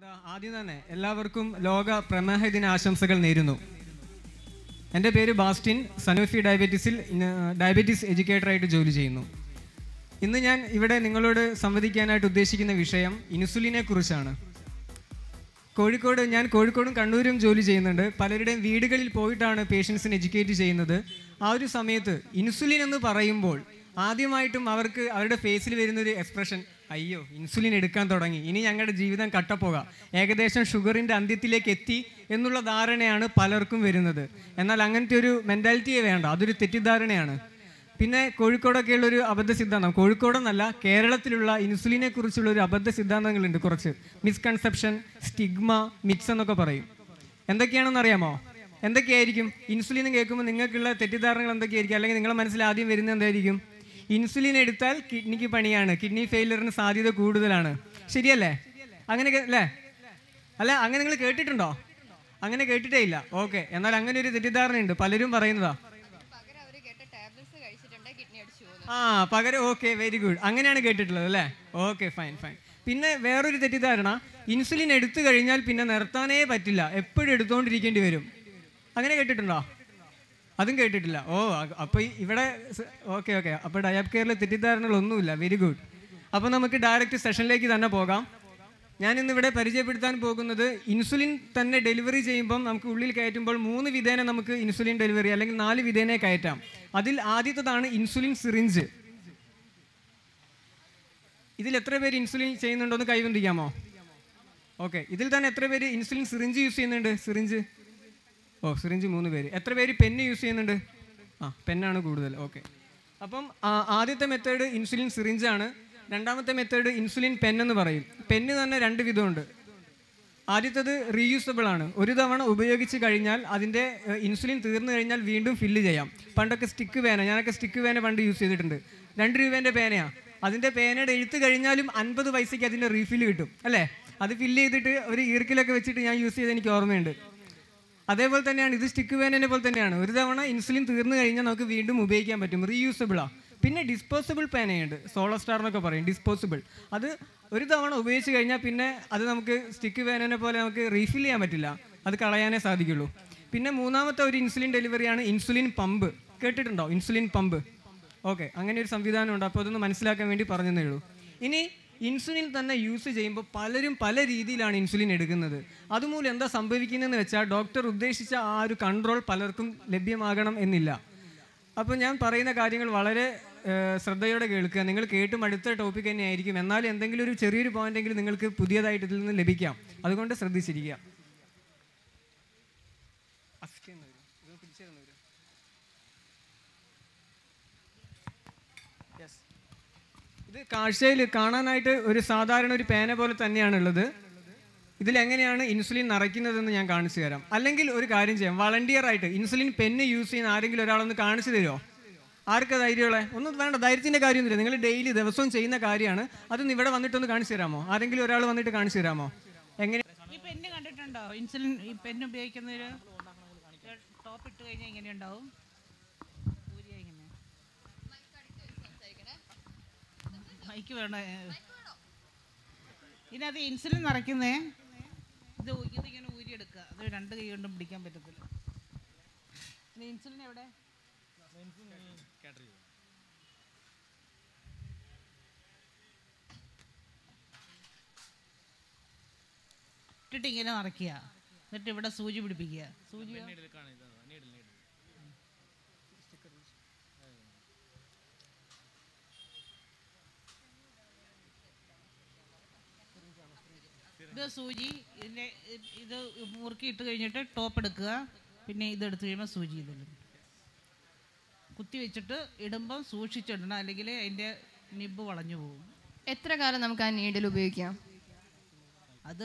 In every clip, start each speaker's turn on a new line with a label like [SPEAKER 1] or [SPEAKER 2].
[SPEAKER 1] ആദ്യം തന്നെ എല്ലാവർക്കും ലോക പ്രമേഹ ദിന ആശംസകൾ നേരുന്നു എൻ്റെ പേര് ബാസ്റ്റിൻ സനോഫി ഡയബറ്റീസിൽ ഇന്ന് ഡയബറ്റീസ് എഡ്യൂക്കേറ്ററായിട്ട് ജോലി ചെയ്യുന്നു ഇന്ന് ഞാൻ ഇവിടെ നിങ്ങളോട് സംവദിക്കാനായിട്ട് ഉദ്ദേശിക്കുന്ന വിഷയം ഇൻസുലിനെ കുറിച്ചാണ് കോഴിക്കോട് ഞാൻ കോഴിക്കോടും കണ്ണൂരും ജോലി ചെയ്യുന്നുണ്ട് പലരുടെയും വീടുകളിൽ പോയിട്ടാണ് പേഷ്യൻസിനെ എഡ്യൂക്കേറ്റ് ചെയ്യുന്നത് ആ ഒരു സമയത്ത് ഇൻസുലിൻ എന്ന് പറയുമ്പോൾ ആദ്യമായിട്ടും അവർക്ക് അവരുടെ ഫേസിൽ വരുന്നൊരു എക്സ്പ്രഷൻ അയ്യോ ഇൻസുലിൻ എടുക്കാൻ തുടങ്ങി ഇനി ഞങ്ങളുടെ ജീവിതം കട്ടപ്പോകാം ഏകദേശം ഷുഗറിൻ്റെ അന്ത്യത്തിലേക്ക് എത്തി എന്നുള്ള ധാരണയാണ് പലർക്കും വരുന്നത് എന്നാൽ അങ്ങനത്തെ ഒരു മെൻറ്റാലിറ്റിയെ വേണ്ട അതൊരു തെറ്റിദ്ധാരണയാണ് പിന്നെ കോഴിക്കോടൊക്കെയുള്ള ഒരു അബദ്ധ സിദ്ധാന്തം കോഴിക്കോടെന്നല്ല കേരളത്തിലുള്ള ഇൻസുലിനെ കുറിച്ചുള്ള ഒരു അബദ്ധ സിദ്ധാന്തങ്ങളുണ്ട് കുറച്ച് മിസ്കൺസെപ്ഷൻ സ്റ്റിഗ്മ മിക്സ് എന്നൊക്കെ പറയും എന്തൊക്കെയാണെന്ന് അറിയാമോ എന്തൊക്കെയായിരിക്കും ഇൻസുലിൻ എന്ന് കേൾക്കുമ്പോൾ നിങ്ങൾക്കുള്ള തെറ്റിദ്ധാരണകൾ എന്തൊക്കെയായിരിക്കും അല്ലെങ്കിൽ നിങ്ങളുടെ മനസ്സിൽ ആദ്യം വരുന്നത് എന്തായിരിക്കും ഇൻസുലിൻ എടുത്താൽ കിഡ്നിക്ക് പണിയാണ് കിഡ്നി ഫെയിലിയറിന് സാധ്യത കൂടുതലാണ് ശരിയല്ലേ അങ്ങനെ കേ- അല്ലേ അല്ല അങ്ങനെ നിങ്ങൾ കേട്ടിട്ടുണ്ടോ അങ്ങനെ കേട്ടിട്ടേ ഇല്ല ഓക്കെ എന്നാൽ അങ്ങനെ ഒരു തെറ്റിദ്ധാരണയുണ്ട് പലരും പറയുന്നതാ
[SPEAKER 2] പകരം അവര് കേട്ട ടാബ്ലറ്റ്സ് കഴിച്ചിട്ടുണ്ട് കിഡ്നി അടിച്ചു പോകുന്നു
[SPEAKER 1] ആ പകരം ഓക്കെ വെരി ഗുഡ് അങ്ങനെയാണ് കേട്ടിട്ടുള്ളത് അല്ലേ ഓക്കെ ഫൈൻ ഫൈൻ പിന്നെ വേറൊരു തെറ്റിദ്ധാരണ ഇൻസുലിൻ എടുത്തു കഴിഞ്ഞാൽ പിന്നെ നിർത്താനേ പറ്റില്ല എപ്പോഴും എടുത്തുകൊണ്ടിരിക്കേണ്ടി വരും അങ്ങനെ കേട്ടിട്ടുണ്ടോ അതും കേട്ടിട്ടില്ല ഓ അ- അപ്പോൾ ഈ- ഇവിടെ ഓക്കെ ഓക്കെ അപ്പോൾ ഡയാബ് കെയറിൽ തെറ്റിദ്ധാരണകളൊന്നുമില്ല വെരി ഗുഡ് അപ്പോൾ നമുക്ക് ഡയറക്റ്റ് സെഷനിലേക്ക് തന്നെ പോകാം ഞാൻ ഇന്ന് ഇവിടെ പരിചയപ്പെടുത്താൻ പോകുന്നത് ഇൻസുലിൻ തന്നെ ഡെലിവറി ചെയ്യുമ്പം നമുക്ക് ഉള്ളിൽ കയറ്റുമ്പോൾ മൂന്ന് വിധേന നമുക്ക് ഇൻസുലിൻ ഡെലിവറി അല്ലെങ്കിൽ നാല് വിധേനെ കയറ്റാം അതിൽ ആദ്യത്തേതാണ് ഇൻസുലിൻ സിറിഞ്ച് ഇതിൽ എത്ര പേര് ഇൻസുലിൻ ചെയ്യുന്നുണ്ടോ എന്ന് കൈവന്തിക്കാമോ ഓക്കെ ഇതിൽ തന്നെ എത്ര പേര് ഇൻസുലിൻ സിറിഞ്ച് യൂസ് ചെയ്യുന്നുണ്ട് സിറിഞ്ച് ഓ സിറിഞ്ച് മൂന്ന് പേര് എത്ര പേര് പെന്ന് യൂസ് ചെയ്യുന്നുണ്ട് ആ പെന്നാണ് കൂടുതൽ ഓക്കെ അപ്പം ആ, ആദ്യത്തെ മെത്തേഡ് ഇൻസുലിൻ സിറിഞ്ചാണ് രണ്ടാമത്തെ മെത്തേഡ് ഇൻസുലിൻ പെൻ എന്ന് പറയും പെന്ന് തന്നെ രണ്ട് വിധമുണ്ട് ആദ്യത്തേത് റീയൂസബിൾ ആണ് ഒരു തവണ ഉപയോഗിച്ച് കഴിഞ്ഞാൽ അതിൻ്റെ ഏഹ്, ഇൻസുലിൻ തീർന്നു കഴിഞ്ഞാൽ വീണ്ടും ഫില്ല് ചെയ്യാം പണ്ടൊക്കെ സ്റ്റിക്ക് പേന ഞാനൊക്കെ സ്റ്റിക്ക് പേന പണ്ട് യൂസ് ചെയ്തിട്ടുണ്ട് രണ്ട് രൂപേൻ്റെ പേനയാണ് അതിൻ്റെ പേനയുടെ എഴുത്ത് കഴിഞ്ഞാലും അൻപത് പൈസയ്ക്ക് അതിൻ്റെ റീഫിൽ കിട്ടും അല്ലേ അത് ഫില്ല് ചെയ്തിട്ട് ഒരു ഈർക്കിലൊക്കെ വെച്ചിട്ട് ഞാൻ യൂസ് ചെയ്ത് എനിക്ക് ഓർമ്മയുണ്ട് അതേപോലെ തന്നെയാണ് ഇത് സ്റ്റിക്ക് പേനനെ പോലെ തന്നെയാണ് ഒരു തവണ ഇൻസുലിൻ തീർന്നു കഴിഞ്ഞാൽ നമുക്ക് വീണ്ടും ഉപയോഗിക്കാൻ പറ്റും റീയൂസബിളാ പിന്നെ ഡിസ്പോസിബിൾ പേനയുണ്ട് സോളോ സ്റ്റാർ എന്നൊക്കെ പറയും ഡിസ്പോസിബിൾ അത് ഒരു തവണ ഉപയോഗിച്ച് കഴിഞ്ഞാൽ പിന്നെ അത് നമുക്ക് സ്റ്റിക്ക് പേനനെ പോലെ നമുക്ക് റീഫിൽ ചെയ്യാൻ പറ്റില്ല അത് കളയാനേ സാധിക്കുള്ളൂ പിന്നെ മൂന്നാമത്തെ ഒരു ഇൻസുലിൻ ഡെലിവറിയാണ് ഇൻസുലിൻ പമ്പ് കേട്ടിട്ടുണ്ടോ ഇൻസുലിൻ പമ്പ് ഓക്കെ അങ്ങനെ ഒരു സംവിധാനമുണ്ട് അപ്പോൾ അതൊന്ന് മനസ്സിലാക്കാൻ വേണ്ടി പറഞ്ഞതേ ഉള്ളൂ ഇനി ഇൻസുലിൻ തന്നെ യൂസ് ചെയ്യുമ്പോൾ പലരും പല രീതിയിലാണ് ഇൻസുലിൻ എടുക്കുന്നത് അതുമൂലം എന്താ സംഭവിക്കുന്നതെന്ന് വെച്ചാൽ ഡോക്ടർ ഉദ്ദേശിച്ച ആ ഒരു കൺട്രോൾ പലർക്കും ലഭ്യമാകണം എന്നില്ല അപ്പോൾ ഞാൻ പറയുന്ന കാര്യങ്ങൾ വളരെ ഏഹ്, ശ്രദ്ധയോടെ കേൾക്കുക നിങ്ങൾ കേട്ടും അടുത്ത ടോപ്പിക് തന്നെ ആയിരിക്കും എന്നാലും എന്തെങ്കിലും ഒരു ചെറിയൊരു പോയിന്റെങ്കിലും നിങ്ങൾക്ക് പുതിയതായിട്ട് ഇതിൽ നിന്ന് ലഭിക്കാം അതുകൊണ്ട് ശ്രദ്ധിച്ചിരിക്കുക അസ്കി എന്ന് വരും. ഇത് പിടിച്ച് തരുന്ന വരും. Yes. ഇത് കാഴ്ചയിൽ കാണാനായിട്ട് ഒരു സാധാരണ ഒരു പേന പോലെ തന്നെയാണുള്ളത് ഇതിൽ എങ്ങനെയാണ് ഇൻസുലിൻ നിറയ്ക്കുന്നതെന്ന് ഞാൻ കാണിച്ചു തരാം അല്ലെങ്കിൽ ഒരു കാര്യം ചെയ്യാം വളണ്ടിയർ ആയിട്ട് ഇൻസുലിൻ പെന്ന് യൂസ് ചെയ്യുന്ന ആരെങ്കിലും ഒരാളൊന്ന് കാണിച്ചു തരുമോ ആർക്കാ ധൈര്യമുള്ള ഒന്നും വേണ്ട ധൈര്യത്തിന്റെ കാര്യമൊന്നുമില്ല നിങ്ങൾ ഡെയിലി ദിവസവും ചെയ്യുന്ന കാര്യമാണ് അതൊന്ന് ഇവിടെ വന്നിട്ടൊന്ന് കാണിച്ചു തരാമോ ആരെങ്കിലും ഒരാൾ വന്നിട്ട് കാണിച്ചു തരാമോ എങ്ങനെ
[SPEAKER 3] ഈ പെന്ന് കണ്ടിട്ടുണ്ടോ ഇൻസുലിൻ ഈ പെന്ന് ഉപയോഗിക്കുന്നൊരു ടോപ്പ് ഇട്ട് കഴിഞ്ഞാൽ ഇങ്ങനെ ഉണ്ടാവും ഊരിയ ഇങ്ങനെ മൈക്ക് വേണ്ട ഇതിനകത്ത് ഇൻസുലിൻ നിറയ്ക്കുന്നേ ഇത് ഊ- ഇതിങ്ങനെ ഊരിയെടുക്കുക അത് രണ്ട് കൈ കൊണ്ടും പിടിക്കാൻ പറ്റത്തില്ല ഇനി ഇൻസുലിൻ എവിടെ ഇട്ടിട്ട് ഇങ്ങനെ നിറയ്ക്കുക എന്നിട്ട് ഇവിടെ സൂചി പിടിപ്പിക്കുക സൂചി ഇത് സൂചി ഇതിൻ്റെ ഇത് മുറുക്കി ഇട്ട് കഴിഞ്ഞിട്ട് ടോപ്പ് എടുക്കുക പിന്നെ ഇത് എടുത്തു കഴിയുമ്പോൾ സൂചി ഇതിടും കുത്തി വെച്ചിട്ട് ഇടുമ്പം സൂക്ഷിച്ചിടണം അല്ലെങ്കിൽ അതിൻ്റെ നിബ് വളഞ്ഞു പോകും
[SPEAKER 2] എത്ര കാലം നമുക്ക് ആ നീഡിൽ ഉപയോഗിക്കാം
[SPEAKER 3] അത്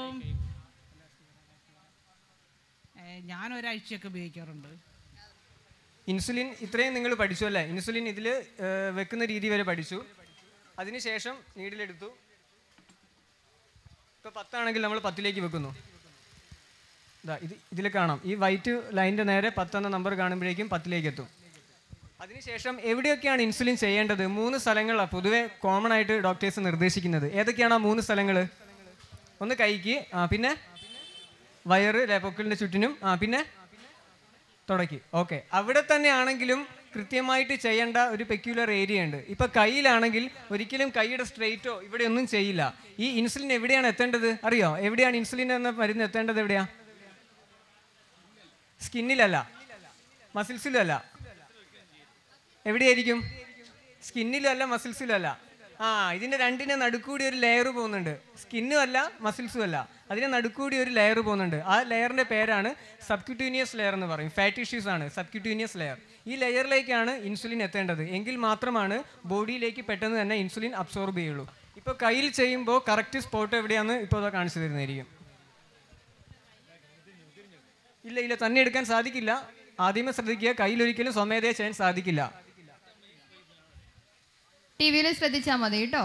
[SPEAKER 3] ഏ, ഞാൻ ഒരാഴ്ചയൊക്കെ ഉപയോഗിക്കാറുണ്ട്
[SPEAKER 1] ഇൻസുലിൻ ഇത്രയും നിങ്ങൾ പഠിച്ചു അല്ലേ ഇൻസുലിൻ ഇതിൽ വെക്കുന്ന രീതി വരെ പഠിച്ചു അതിനുശേഷം നീഡിലെടുത്തു ഇപ്പോൾ പത്താണെങ്കിൽ നമ്മൾ പത്തിലേക്ക് വെക്കുന്നു ഇതാ ഇത് ഇതിൽ കാണാം ഈ വൈറ്റ് ലൈനിൻ്റെ നേരെ പത്തെന്ന നമ്പർ കാണുമ്പോഴേക്കും പത്തിലേക്ക് എത്തും അതിനുശേഷം എവിടെയൊക്കെയാണ് ഇൻസുലിൻ ചെയ്യേണ്ടത് മൂന്ന് സ്ഥലങ്ങളാണ് പൊതുവെ കോമൺ ആയിട്ട് ഡോക്ടേഴ്സ് നിർദ്ദേശിക്കുന്നത് ഏതൊക്കെയാണ് ആ മൂന്ന് സ്ഥലങ്ങൾ ഒന്ന് കൈക്ക് ആ പിന്നെ വയറ് അല്ലെ പൊക്കിളിൻ്റെ ചുറ്റിനും ആ പിന്നെ തുടക്കി ഓക്കെ അവിടെ തന്നെ ആണെങ്കിലും കൃത്യമായിട്ട് ചെയ്യേണ്ട ഒരു പെക്യുലർ ഏരിയ ഉണ്ട് ഇപ്പൊ കയ്യിലാണെങ്കിൽ ഒരിക്കലും കൈയുടെ സ്ട്രെയിറ്റോ ഇവിടെ ഒന്നും ചെയ്യില്ല ഈ ഇൻസുലിൻ എവിടെയാണ് എത്തേണ്ടത് അറിയോ എവിടെയാണ് ഇൻസുലിൻ എന്ന മരുന്ന് എത്തേണ്ടത് എവിടെയാ സ്കിന്നിലല്ല മസിൽസിലും അല്ല എവിടെയായിരിക്കും സ്കിന്നിലും അല്ല മസിൽസിലും അല്ല ആ ഇതിന്റെ രണ്ടിന്റെ നടുക്കൂടി ഒരു ലെയർ പോകുന്നുണ്ട് സ്കിന്നും അല്ല മസിൽസും അല്ല അതിന്റെ നടുക്കൂടി ഒരു ലെയർ പോകുന്നുണ്ട് ആ ലെയറിന്റെ പേരാണ് സബ്ക്യൂട്ടീനിയസ് ലെയർ എന്ന് പറയും ഫാറ്റ് ടിഷ്യൂസ് ആണ് സബ്ക്യൂട്ടീനിയസ് ലെയർ ഈ ലെയറിലേക്കാണ് ഇൻസുലിൻ എത്തേണ്ടത് എങ്കിൽ മാത്രമാണ് ബോഡിയിലേക്ക് പെട്ടെന്ന് തന്നെ ഇൻസുലിൻ അബ്സോർബ് ചെയ്യുള്ളൂ ഇപ്പോൾ കയ്യിൽ ചെയ്യുമ്പോൾ കറക്റ്റ് സ്പോട്ട് എവിടെയാണെന്ന് ഇപ്പോൾ അതാ കാണിച്ചു തരുന്നതായിരിക്കും ഇല്ല ഇല്ല തന്നെ എടുക്കാൻ സാധിക്കില്ല ആദ്യമേ ശ്രദ്ധിക്കുക കയ്യിലൊരിക്കലും സ്വമേധയെ ചെയ്യാൻ സാധിക്കില്ല
[SPEAKER 2] ടി വിയിൽ ശ്രദ്ധിച്ചാൽ മതി കേട്ടോ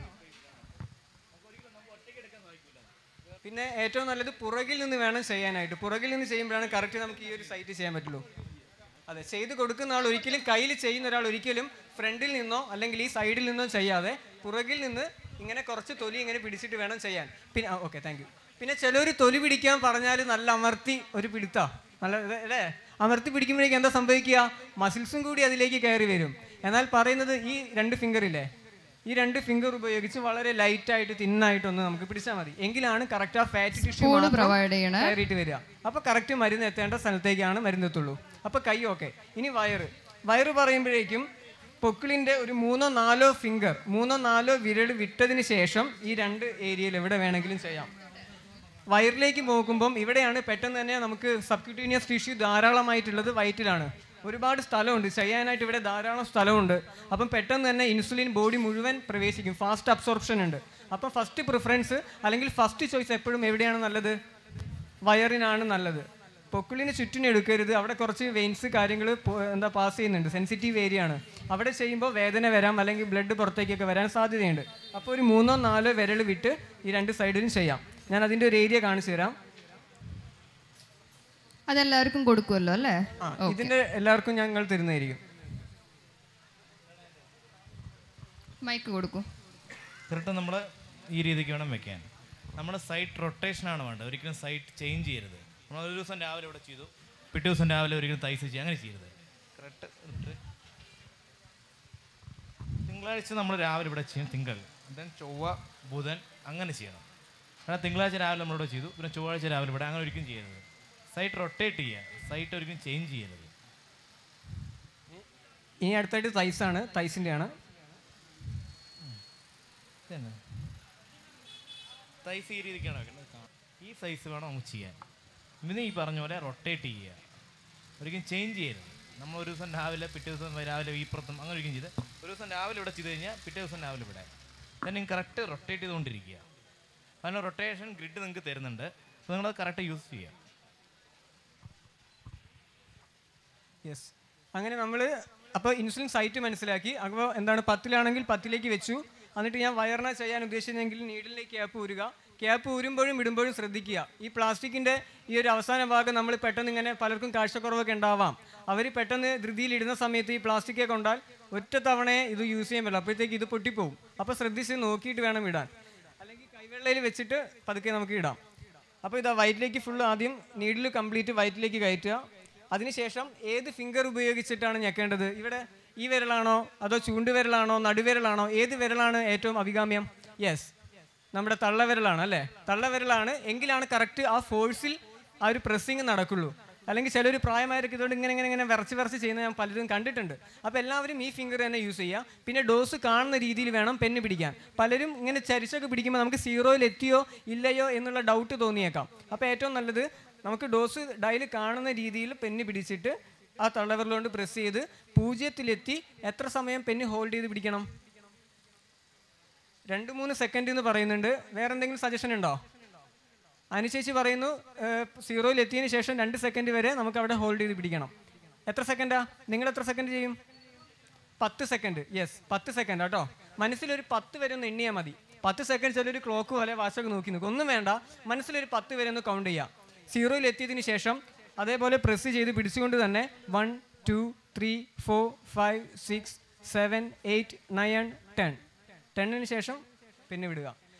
[SPEAKER 1] പിന്നെ ഏറ്റവും നല്ലത് പുറകിൽ നിന്ന് വേണം ചെയ്യാനായിട്ട് പുറകിൽ നിന്ന് ചെയ്യുമ്പോഴാണ് കറക്റ്റ് നമുക്ക് ഈ ഒരു സൈറ്റ് ചെയ്യാൻ പറ്റുള്ളൂ അതെ ചെയ്ത് കൊടുക്കുന്ന ആൾ ഒരിക്കലും കയ്യിൽ ചെയ്യുന്ന ഒരാൾ ഒരിക്കലും ഫ്രണ്ടിൽ നിന്നോ അല്ലെങ്കിൽ ഈ സൈഡിൽ നിന്നോ ചെയ്യാതെ പുറകിൽ നിന്ന് ഇങ്ങനെ കുറച്ച് തൊലി ഇങ്ങനെ പിടിച്ചിട്ട് വേണം ചെയ്യാൻ പിന്നെ ഓക്കെ താങ്ക് യു പിന്നെ ചിലർ തൊലി പിടിക്കാൻ പറഞ്ഞാൽ നല്ല അമർത്തി ഒരു പിടുത്താ നല്ല ഇത് അല്ലേ അമർത്തി പിടിക്കുമ്പോഴേക്കും എന്താ സംഭവിക്കുക മസിൽസും കൂടി അതിലേക്ക് കയറി വരും എന്നാൽ പറയുന്നത് ഈ രണ്ട് ഫിംഗർ ഇല്ലേ ഈ രണ്ട് ഫിംഗർ ഉപയോഗിച്ച് വളരെ ലൈറ്റ് ആയിട്ട് തിന്നായിട്ടൊന്ന് നമുക്ക് പിടിച്ചാൽ മതി എങ്കിലാണ് കറക്റ്റ് ആ ഫാറ്റ് ടിഷ്യൂ
[SPEAKER 2] സ്പൂണ് പ്രൊവൈഡ് ചെയ്യണേ
[SPEAKER 1] കയറിയിട്ട് വരിക അപ്പൊ കറക്റ്റ് മരുന്ന് എത്തേണ്ട സ്ഥലത്തേക്കാണ് മരുന്ന് എത്തുള്ളൂ അപ്പൊ കൈ ഓക്കെ ഇനി വയറ് വയറ് പറയുമ്പോഴേക്കും പൊക്കിളിന്റെ ഒരു മൂന്നോ നാലോ ഫിംഗർ മൂന്നോ നാലോ വിരൽ വിട്ടതിന് ശേഷം ഈ രണ്ട് ഏരിയയിൽ എവിടെ വേണമെങ്കിലും ചെയ്യാം വയറിലേക്ക് നോക്കുമ്പം ഇവിടെയാണ് പെട്ടെന്ന് തന്നെ നമുക്ക് സബ്ക്യൂട്ടീനിയസ് ടിഷ്യൂ ധാരാളമായിട്ടുള്ളത് വയറ്റിലാണ് ഒരുപാട് സ്ഥലമുണ്ട് ചെയ്യാനായിട്ട് ഇവിടെ ധാരാളം സ്ഥലമുണ്ട് അപ്പം പെട്ടെന്ന് തന്നെ ഇൻസുലിൻ ബോഡി മുഴുവൻ പ്രവേശിക്കും ഫാസ്റ്റ് അബ്സോർപ്ഷൻ ഉണ്ട് അപ്പം ഫസ്റ്റ് പ്രിഫറൻസ് അല്ലെങ്കിൽ ഫസ്റ്റ് ചോയ്സ് എപ്പോഴും എവിടെയാണ് നല്ലത് വയറിനാണ് നല്ലത് പൊക്കിളിന് ചുറ്റിനും എടുക്കരുത് അവിടെ കുറച്ച് വെയിൻസ് കാര്യങ്ങൾ എന്താ പാസ് ചെയ്യുന്നുണ്ട് സെൻസിറ്റീവ് ഏരിയ ആണ് അവിടെ ചെയ്യുമ്പോൾ വേദന വരാം അല്ലെങ്കിൽ ബ്ലഡ് പുറത്തേക്കൊക്കെ വരാൻ സാധ്യതയുണ്ട് അപ്പോൾ ഒരു മൂന്നോ നാലോ വിരൽ വിട്ട് ഈ രണ്ട് സൈഡിലും ചെയ്യാം ഞാൻ അതിൻ്റെ ഒരു ഏരിയ കാണിച്ചു തരാം
[SPEAKER 2] അതെല്ലാവർക്കും കൊടുക്കുമല്ലോ അല്ലേ
[SPEAKER 1] ആ ഇതിൻ്റെ എല്ലാവർക്കും ഞങ്ങൾ തരുന്നതായിരിക്കും
[SPEAKER 2] മൈക്ക് കൊടുക്കും
[SPEAKER 4] കറക്റ്റ് നമ്മൾ ഈ രീതിക്ക് വേണം വെക്കാൻ നമ്മൾ സൈറ്റ് റൊട്ടേഷനാണ് വേണ്ടത് ഒരിക്കലും സൈറ്റ് ചേഞ്ച് ചെയ്യരുത് നമ്മൾ ഒരു ദിവസം രാവിലെ ഇവിടെ ചെയ്തു പിറ്റേ ദിവസം രാവിലെ ഒരിക്കലും തൈസ് ചെയ്യുക അങ്ങനെ ചെയ്യരുത് കറക്റ്റ് തിങ്കളാഴ്ച നമ്മൾ രാവിലെ ഇവിടെ ചെയ്യും തിങ്കൾ ദെൻ ചൊവ്വ ബുധൻ അങ്ങനെ ചെയ്യണം കാരണം തിങ്കളാഴ്ച രാവിലെ നമ്മളിവിടെ ചെയ്തു പിന്നെ ചൊവ്വാഴ്ച രാവിലെ ഇവിടെ അങ്ങനെ ഒരിക്കലും ചെയ്യരുത് സൈറ്റ് റൊട്ടേറ്റ് ചെയ്യുക സൈറ്റ് ഒരിക്കലും ചേഞ്ച് ചെയ്യരുത്
[SPEAKER 1] ഇനി അടുത്തായിട്ട് തൈസാണ് തൈസിൻ്റെ ആണ്
[SPEAKER 4] ഇതന്നെ സൈസ് ഈ രീതിക്കാണ് വെക്കുന്നത് ഈ സൈസ് വേണം നമുക്ക് ചെയ്യാൻ ഇതിന് ഈ പറഞ്ഞ പോലെ റൊട്ടേറ്റ് ചെയ്യുക ഒരിക്കലും ചേഞ്ച് ചെയ്യരുത് നമ്മൾ ഒരു ദിവസം രാവിലെ പിറ്റേ ദിവസം രാവിലെ ഈ പുറത്തും അങ്ങനെ ഒരിക്കലും ചെയ്ത് ഒരു ദിവസം രാവിലെ ഇവിടെ ചെയ്ത് കഴിഞ്ഞാൽ പിറ്റേ ദിവസം രാവിലെ ഇവിടെ then നിങ്ങൾ കറക്റ്റ് റൊട്ടേറ്റ് ചെയ്തുകൊണ്ടിരിക്കുക അതിന് റൊട്ടേഷൻ ഗ്രിഡ് നിങ്ങൾക്ക് തരുന്നുണ്ട് അപ്പോൾ നിങ്ങളത് കറക്റ്റ് യൂസ് ചെയ്യുക
[SPEAKER 1] യെസ് അങ്ങനെ നമ്മൾ അപ്പോൾ ഇൻസുലിൻ സൈറ്റ് മനസ്സിലാക്കി അപ്പോൾ എന്താണ് പത്തിലാണെങ്കിൽ പത്തിലേക്ക് വെച്ചു എന്നിട്ട് ഞാൻ വയറിന ചെയ്യാൻ ഉദ്ദേശിച്ചെങ്കിൽ നീഡിലേക്ക് ക്യാപ്പ് ഊരുക ക്യാപ്പ് ഊരുമ്പോഴും ഇടുമ്പോഴും ശ്രദ്ധിക്കുക ഈ പ്ലാസ്റ്റിക്കിൻ്റെ ഈ ഒരു അവസാന ഭാഗം നമ്മൾ പെട്ടെന്ന് ഇങ്ങനെ പലർക്കും കാഴ്ചക്കുറവൊക്കെ ഉണ്ടാവാം അവർ പെട്ടെന്ന് ധൃതിയിൽ ഇടുന്ന സമയത്ത് ഈ പ്ലാസ്റ്റിക്കെ കൊണ്ടാൽ ഒറ്റ തവണയെ ഇത് യൂസ് ചെയ്യാൻ പറ്റില്ല അപ്പോഴത്തേക്ക് ഇത് പൊട്ടിപ്പോവും അപ്പോൾ ശ്രദ്ധിച്ച് നോക്കിയിട്ട് വേണം ഇടാൻ അല്ലെങ്കിൽ കൈവെള്ളയിൽ വെച്ചിട്ട് പതുക്കെ നമുക്ക് ഇടാം അപ്പോൾ ഇതാ വയറ്റിലേക്ക് ഫുൾ ആദ്യം നീഡിൽ കംപ്ലീറ്റ് വയറ്റിലേക്ക് കയറ്റുക അതിനുശേഷം ഏത് ഫിംഗർ ഉപയോഗിച്ചിട്ടാണ് ഞെക്കേണ്ടത് ഇവിടെ ഈ വിരലാണോ അതോ ചൂണ്ടുവിരലാണോ നടുവിരലാണോ ഏത് വിരലാണ് ഏറ്റവും അഭികാമ്യം യെസ് നമ്മുടെ തള്ളവിരലാണ് അല്ലേ തള്ളവിരലാണ് എങ്കിലാണ് കറക്റ്റ് ആ ഫോഴ്സിൽ ആ ഒരു പ്രസ്സിങ് നടക്കുള്ളൂ അല്ലെങ്കിൽ ചിലർ പ്രായമായവരൊക്കെ ഇതുകൊണ്ട് ഇങ്ങനെ ഇങ്ങനെ ഇങ്ങനെ വിറച്ച് വിറച്ച് ചെയ്യുന്ന ഞാൻ പലരും കണ്ടിട്ടുണ്ട് അപ്പോൾ എല്ലാവരും ഈ ഫിംഗർ തന്നെ യൂസ് ചെയ്യുക പിന്നെ ഡോസ് കാണുന്ന രീതിയിൽ വേണം പെണ്ണ് പിടിക്കാൻ പലരും ഇങ്ങനെ ചരിച്ചൊക്കെ പിടിക്കുമ്പോൾ നമുക്ക് സീറോയിൽ എത്തിയോ ഇല്ലയോ എന്നുള്ള ഡൗട്ട് തോന്നിയേക്കാം അപ്പോൾ ഏറ്റവും നല്ലത് നമുക്ക് ഡോസ് ഡയൽ കാണുന്ന രീതിയിൽ പെണ്ണ് പിടിച്ചിട്ട് ആ തള്ളവിരലുകൊണ്ട് പ്രസ് ചെയ്ത് പൂജ്യത്തിലെത്തി എത്ര സമയം പെണ്ണ് ഹോൾഡ് ചെയ്ത് പിടിക്കണം രണ്ട് മൂന്ന് സെക്കൻഡ് എന്ന് പറയുന്നുണ്ട് വേറെ എന്തെങ്കിലും സജഷൻ ഉണ്ടോ അനുശേഷി പറയുന്നു സീറോയിൽ എത്തിയതിന് ശേഷം രണ്ട് സെക്കൻഡ് വരെ നമുക്ക് അവിടെ ഹോൾഡ് ചെയ്ത് പിടിക്കണം എത്ര സെക്കൻഡാ നിങ്ങൾ എത്ര സെക്കൻഡ് ചെയ്യും പത്ത് സെക്കൻഡ് യെസ് പത്ത് സെക്കൻഡ് കേട്ടോ മനസ്സിലൊരു പത്ത് വരെ ഒന്ന് എണ്ണിയാൽ മതി പത്ത് സെക്കൻഡ് ചിലൊരു ക്ലോക്ക് പോലെ വാച്ചൊക്കെ നോക്കി നിൽക്കും ഒന്നും വേണ്ട മനസ്സിലൊരു പത്ത് വരെ ഒന്ന് കൗണ്ട് ചെയ്യാം സീറോയിൽ എത്തിയതിന് ശേഷം അതേപോലെ പ്രസ് ചെയ്ത് പിടിച്ചുകൊണ്ട് തന്നെ one two three four five six seven eight nine ten ടെന്നിന് ശേഷം പിന്നെ വിടുക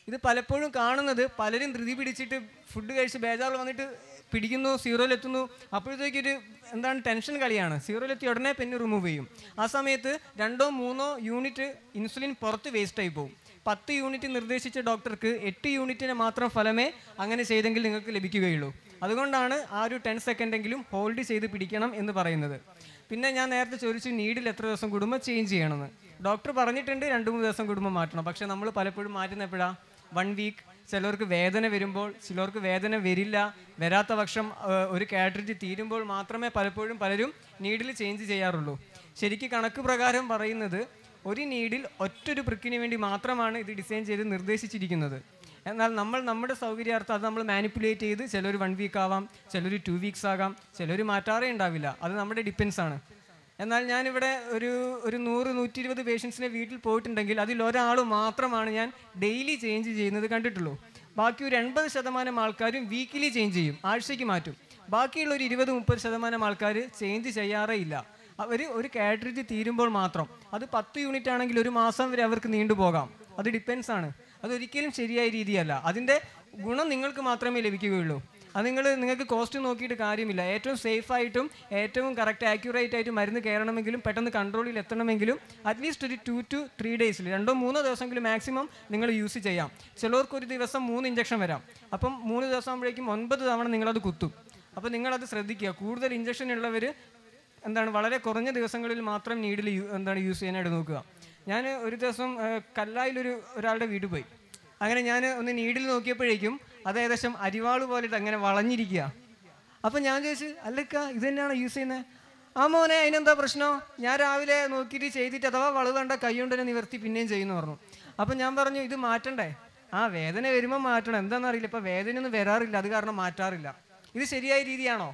[SPEAKER 1] ഇത് പലപ്പോഴും കാണുന്നത് പലരും ധൃതി പിടിച്ചിട്ട് ഫുഡ് കഴിച്ച് ബേജാറിൽ വന്നിട്ട് പിടിക്കുന്നു സീറോയിലെത്തുന്നു അപ്പോഴത്തേക്കൊരു എന്താണ് ടെൻഷൻ കളിയാണ് സീറോയിലെത്തി ഉടനെ പെന്ന് റിമൂവ് ചെയ്യും ആ സമയത്ത് രണ്ടോ മൂന്നോ യൂണിറ്റ് ഇൻസുലിൻ പുറത്ത് വേസ്റ്റായി പോകും പത്ത് യൂണിറ്റ് നിർദ്ദേശിച്ച ഡോക്ടർക്ക് എട്ട് യൂണിറ്റിന് മാത്രം ഫലമേ അങ്ങനെ ചെയ്തെങ്കിൽ നിങ്ങൾക്ക് ലഭിക്കുകയുള്ളൂ അതുകൊണ്ടാണ് ആ ഒരു ടെൻ സെക്കൻഡെങ്കിലും ഹോൾഡ് ചെയ്ത് പിടിക്കണം എന്ന് പറയുന്നത് പിന്നെ ഞാൻ നേരത്തെ ചോദിച്ചു നീഡിൽ എത്ര ദിവസം കൂടുമ്പോൾ ചേഞ്ച് ചെയ്യണമെന്ന് ഡോക്ടർ പറഞ്ഞിട്ടുണ്ട് രണ്ട് മൂന്ന് ദിവസം കൂടുമ്പോൾ മാറ്റണം പക്ഷേ നമ്മൾ പലപ്പോഴും മാറ്റുന്ന എപ്പോഴാണ് വൺ വീക്ക് ചിലർക്ക് വേദന വരുമ്പോൾ ചിലർക്ക് വേദന വരില്ല വരാത്ത പക്ഷം ആ, ഒരു കാറ്ററിജ് തീരുമ്പോൾ മാത്രമേ പലപ്പോഴും പലരും നീഡിൽ ചേഞ്ച് ചെയ്യാറുള്ളൂ ശരിക്കും കണക്ക് പ്രകാരം പറയുന്നത് ഒരു നീഡിൽ ഒറ്റൊരു പ്രിക്കിന് വേണ്ടി മാത്രമാണ് ഇത് ഡിസൈൻ ചെയ്ത് നിർദ്ദേശിച്ചിരിക്കുന്നത് എന്നാൽ നമ്മൾ നമ്മുടെ സൗകര്യാർത്ഥം അത് നമ്മൾ മാനിപ്പുലേറ്റ് ചെയ്ത് ചിലർ വൺ വീക്ക് ആവാം ചിലർ ടു വീക്സ് ആകാം ചിലർ മാറ്റാറേ ഉണ്ടാവില്ല അത് നമ്മുടെ ഡിപ്പെൻസ് ആണ് എന്നാൽ ഞാനിവിടെ ഒരു ഒരു നൂറ് നൂറ്റി ഇരുപത് പേഷ്യൻസിനെ വീട്ടിൽ പോയിട്ടുണ്ടെങ്കിൽ അതിൽ ഒരാൾ മാത്രമാണ് ഞാൻ ഡെയിലി ചേഞ്ച് ചെയ്യുന്നത് കണ്ടിട്ടുള്ളൂ ബാക്കി ഒരു എൺപത് ശതമാനം ആൾക്കാരും വീക്കിലി ചേഞ്ച് ചെയ്യും ആഴ്ചയ്ക്ക് മാറ്റും ബാക്കിയുള്ള ഒരു ഇരുപത് മുപ്പത് ശതമാനം ആൾക്കാർ ചേഞ്ച് ചെയ്യാറേ ഇല്ല അവർ ഒരു കാറ്ററിജ് തീരുമ്പോൾ മാത്രം അത് പത്ത് യൂണിറ്റ് ആണെങ്കിൽ ഒരു മാസം വരെ അവർക്ക് നീണ്ടുപോകാം അത് ഡിപ്പെൻസ് ആണ് അതൊരിക്കലും ശരിയായ രീതിയല്ല അതിൻ്റെ ഗുണം നിങ്ങൾക്ക് മാത്രമേ ലഭിക്കുകയുള്ളൂ അത് നിങ്ങൾ നിങ്ങൾക്ക് കോസ്റ്റ് നോക്കിയിട്ട് കാര്യമില്ല ഏറ്റവും സേഫ് ആയിട്ടും ഏറ്റവും കറക്റ്റ് ആക്യുറേറ്റ് ആയിട്ട് മരുന്ന് കയറണമെങ്കിലും പെട്ടെന്ന് കൺട്രോളിൽ എത്തണമെങ്കിലും അറ്റ്ലീസ്റ്റ് ഒരു ടു ടു ത്രീ ഡേയ്സിൽ രണ്ടോ മൂന്നോ ദിവസമെങ്കിലും മാക്സിമം നിങ്ങൾ യൂസ് ചെയ്യാം ചിലർക്ക് ഒരു ദിവസം മൂന്ന് ഇഞ്ചക്ഷൻ വരാം അപ്പം മൂന്ന് ദിവസം ആകുമ്പോഴേക്കും ഒൻപത് തവണ നിങ്ങളത് കുത്തും അപ്പോൾ നിങ്ങളത് ശ്രദ്ധിക്കുക കൂടുതൽ ഇഞ്ചക്ഷൻ ഉള്ളവർ എന്താണ് വളരെ കുറഞ്ഞ ദിവസങ്ങളിൽ മാത്രം നീഡിൽ എന്താണ് യൂസ് ചെയ്യാനായിട്ട് നോക്കുക ഞാൻ ഒരു ദിവസം ആ, കല്ലായിലൊരു ഒരാളുടെ വീട് പോയി അങ്ങനെ ഞാൻ ഒന്ന് നീഡിൽ നോക്കിയപ്പോഴേക്കും അത് ഏകദേശം അരിവാള് പോലെയിട്ട് അങ്ങനെ വളഞ്ഞിരിക്കുക അപ്പം ഞാൻ ചോദിച്ചു അല്ലക്ക ഇത് തന്നെയാണ് യൂസ് ചെയ്യുന്നത് ആ മോനെ അതിനെന്താ പ്രശ്നം ഞാൻ രാവിലെ നോക്കിയിട്ട് ചെയ്തിട്ട് അഥവാ വളവ് കണ്ട കൈ കൊണ്ട് തന്നെ നിവർത്തി പിന്നെയും ചെയ്യുന്നു പറഞ്ഞു അപ്പം ഞാൻ പറഞ്ഞു ഇത് മാറ്റണ്ടേ ആ വേദന വരുമ്പോൾ മാറ്റണം എന്താണെന്ന് അറിയില്ല ഇപ്പം വേദനയൊന്നും വരാറില്ല അത് കാരണം മാറ്റാറില്ല ഇത് ശരിയായ രീതിയാണോ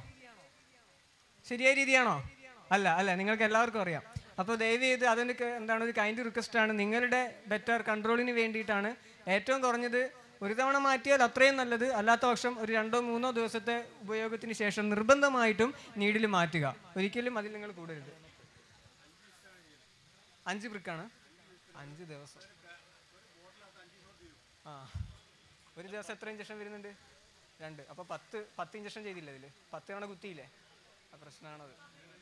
[SPEAKER 1] ശരിയായ രീതിയാണോ അല്ല അല്ല നിങ്ങൾക്ക് എല്ലാവർക്കും അറിയാം അപ്പോൾ ദയവ് ചെയ്ത് അതിന് ക- എന്താണ് ഒരു കൈൻഡ് റിക്വസ്റ്റ് ആണ് നിങ്ങളുടെ ബെറ്റർ കൺട്രോളിന് വേണ്ടിയിട്ടാണ് ഏറ്റവും കുറഞ്ഞത് ഒരു തവണ മാറ്റിയാൽ അത്രയും നല്ലത് അല്ലാത്ത പക്ഷം ഒരു രണ്ടോ മൂന്നോ ദിവസത്തെ ഉപയോഗത്തിന് ശേഷം നിർബന്ധമായിട്ടും നീഡിൽ മാറ്റുക ഒരിക്കലും അതിൽ നിങ്ങൾ കൂടരുത് അഞ്ച് ബ്രിക്കാണ് അഞ്ച് ദിവസം ആ ഒരു ദിവസം എത്ര ഇഞ്ചക്ഷൻ വരുന്നുണ്ട് രണ്ട് അപ്പോൾ പത്ത് പത്ത് ഇഞ്ചക്ഷൻ ചെയ്തില്ല ഇതിൽ പത്ത് തവണ കുത്തിയില്ലേ ആ പ്രശ്നമാണത്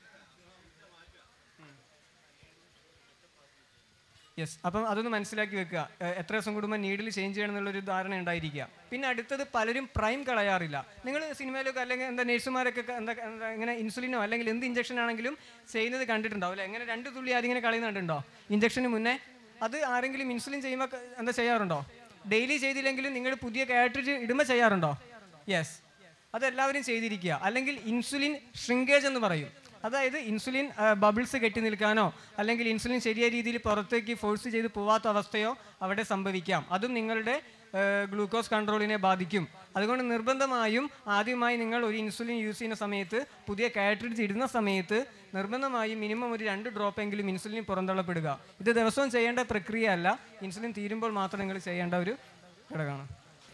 [SPEAKER 1] യെസ് അപ്പം അതൊന്ന് മനസ്സിലാക്കി വെക്കുക ഏഹ് എത്ര ദിവസം കൂടുമ്പോൾ നീഡിൽ ചേഞ്ച് ചെയ്യണം എന്നുള്ളൊരു ധാരണ ഉണ്ടായിരിക്കുക പിന്നെ അടുത്തത് പലരും പ്രൈം കളയാറില്ല നിങ്ങൾ സിനിമയിലൊക്കെ അല്ലെങ്കിൽ എന്താ നഴ്സുമാരൊക്കെ ക- എന്താ എന്താ ഇങ്ങനെ ഇൻസുലിനോ അല്ലെങ്കിൽ എന്ത് ഇഞ്ചക്ഷൻ ആണെങ്കിലും ചെയ്യുന്നത് കണ്ടിട്ടുണ്ടാവും അല്ലേ എങ്ങനെ രണ്ട് തുള്ളി ആദ്യം ഇങ്ങനെ കളയുന്ന കണ്ടിട്ടുണ്ടോ ഇഞ്ചക്ഷന് മുന്നേ അത് ആരെങ്കിലും ഇൻസുലിൻ ചെയ്യുമ്പോൾ ക- എന്താ ചെയ്യാറുണ്ടോ ഡെയിലി ചെയ്തില്ലെങ്കിലും നിങ്ങൾ പുതിയ കാറ്ററിജ് ഇടുമ്പോൾ ചെയ്യാറുണ്ടോ യെസ് അതെല്ലാവരും ചെയ്തിരിക്കുക അല്ലെങ്കിൽ ഇൻസുലിൻ ഷ്രിങ്കേജ് എന്ന് പറയും അതായത് ഇൻസുലിൻ ബബിൾസ് കെട്ടി നിൽക്കാനോ അല്ലെങ്കിൽ ഇൻസുലിൻ ശരിയായ രീതിയിൽ പുറത്തേക്ക് ഫോഴ്സ് ചെയ്ത് പോവാത്ത അവസ്ഥയോ അവിടെ സംഭവിക്കാം അതും നിങ്ങളുടെ ഗ്ലൂക്കോസ് കൺട്രോളിനെ ബാധിക്കും അതുകൊണ്ട് നിർബന്ധമായും ആദ്യമായി നിങ്ങൾ ഒരു ഇൻസുലിൻ യൂസ് ചെയ്യുന്ന സമയത്ത് പുതിയ കാറ്ററിജ് ഇടുന്ന സമയത്ത് നിർബന്ധമായും മിനിമം ഒരു രണ്ട് ഡ്രോപ്പ് എങ്കിലും ഇൻസുലിൻ പുറന്തള്ളപ്പെടുക ഇത് ദിവസവും ചെയ്യേണ്ട പ്രക്രിയ അല്ല ഇൻസുലിൻ തീരുമ്പോൾ മാത്രം നിങ്ങൾ ചെയ്യേണ്ട ഒരു ഘടകമാണ്